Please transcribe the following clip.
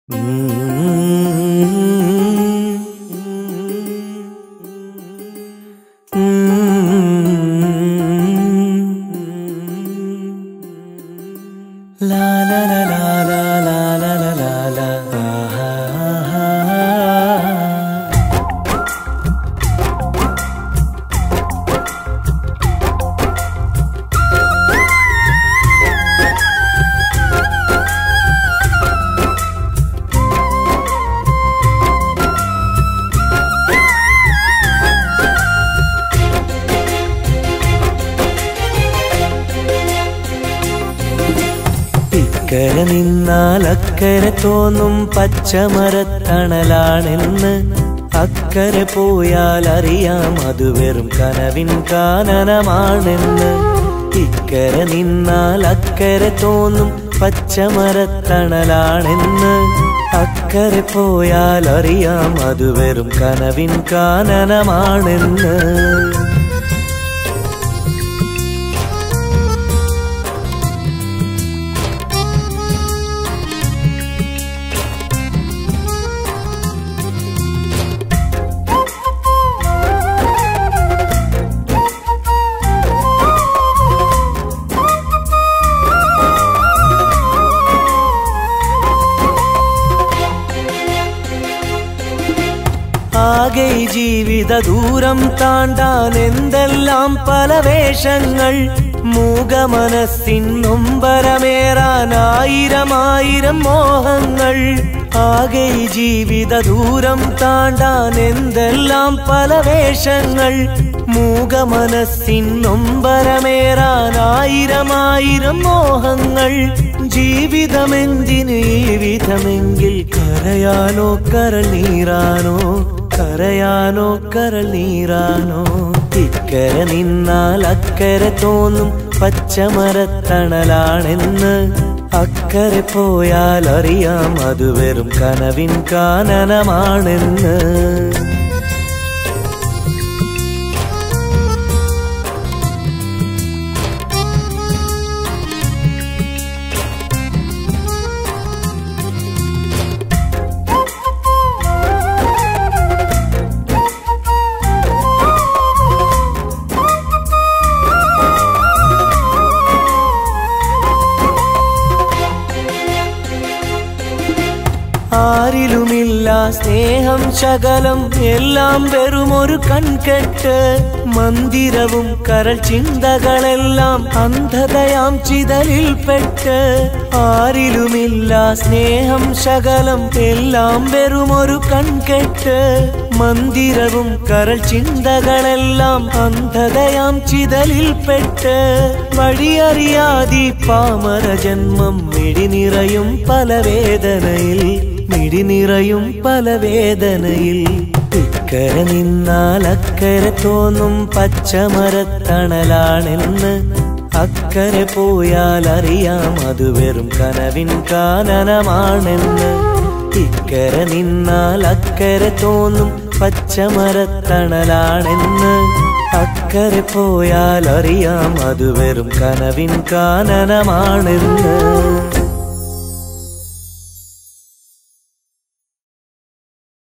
La la la la la la la la la la ah, ah, ah, ah. ഇക്കരെ നിന്നാൽ അക്കരെ തോന്നും പച്ചമരത്തണലാണെന്ന് അക്കരെ പോയാൽ അറിയാം അത് വെറും കനവിൻ കാനനമാണെന്ന് ഇക്കരെ നിന്നാൽ അക്കരെ തോന്നും പച്ചമരത്തണലാണെന്ന് അക്കരെ പോയാൽ അറിയാം അത് വെറും കനവിൻ കാനനമാണെന്ന് ആകെ ഈ ജീവിത ദൂരം താണ്ടാൻ എന്തെല്ലാം പല വേഷങ്ങൾ മൂകമനസ്സിൻ നൊമ്പരമേറാൻ ആയിരം ആയിരം മോഹങ്ങൾ ആകെ ഈ ജീവിത ദൂരം താണ്ടാൻ എന്തെല്ലാം പല വേഷങ്ങൾ മൂകമനസ്സിൻ നൊമ്പരമേറാൻ ആയിരം ആയിരം മോഹങ്ങൾ ജീവിതമെന്തിന് ഈ വിധമെങ്കിൽ കരയാനോ കരൾ നീറാനോ കരയാനോ കരൾ നീറാനോ ഇക്കരെ നിന്നാൽ അക്കരെ തോന്നും പച്ചമരത്തണലാണെന്ന് അക്കരെ പോയാൽ അറിയാം അത് വെറും കനവിൻ കാനനമാണെന്ന് ആരിലുമില്ല സ്നേഹം ശകലം എല്ലാം വെറുമൊരു കൺകെട്ട് മന്ദിരവും കരൾ ചിന്തകളെല്ലാം അന്ധതയാം ചിതലിൽപ്പെട്ട് ആരിലുമില്ല സ്നേഹം ശകലം എല്ലാം വെറുമൊരു കൺകെട്ട് മന്ദിരവും കരൾ ചിന്തകളെല്ലാം അന്ധതയാം ചിതലിൽപ്പെട്ട് വഴിയറിയാതി പാമര ജന്മം മിഴി നിറയും പല വേദനയിൽ മിഴി നിറയും പല വേദനയിൽ ഇക്കരെ നിന്നാൽ അക്കരെ തോന്നും പച്ചമരത്തണലാണെന്ന് അക്കരെ പോയാൽ അറിയാം അത് വെറും കനവിൻ കാനനമാണെന്ന് ഇക്കരെ നിന്നാൽ അക്കരെ തോന്നും പച്ചമരത്തണലാണെന്ന് അക്കരെ പോയാൽ അറിയാം അത് വെറും കനവിൻ കാനനമാണെന്ന്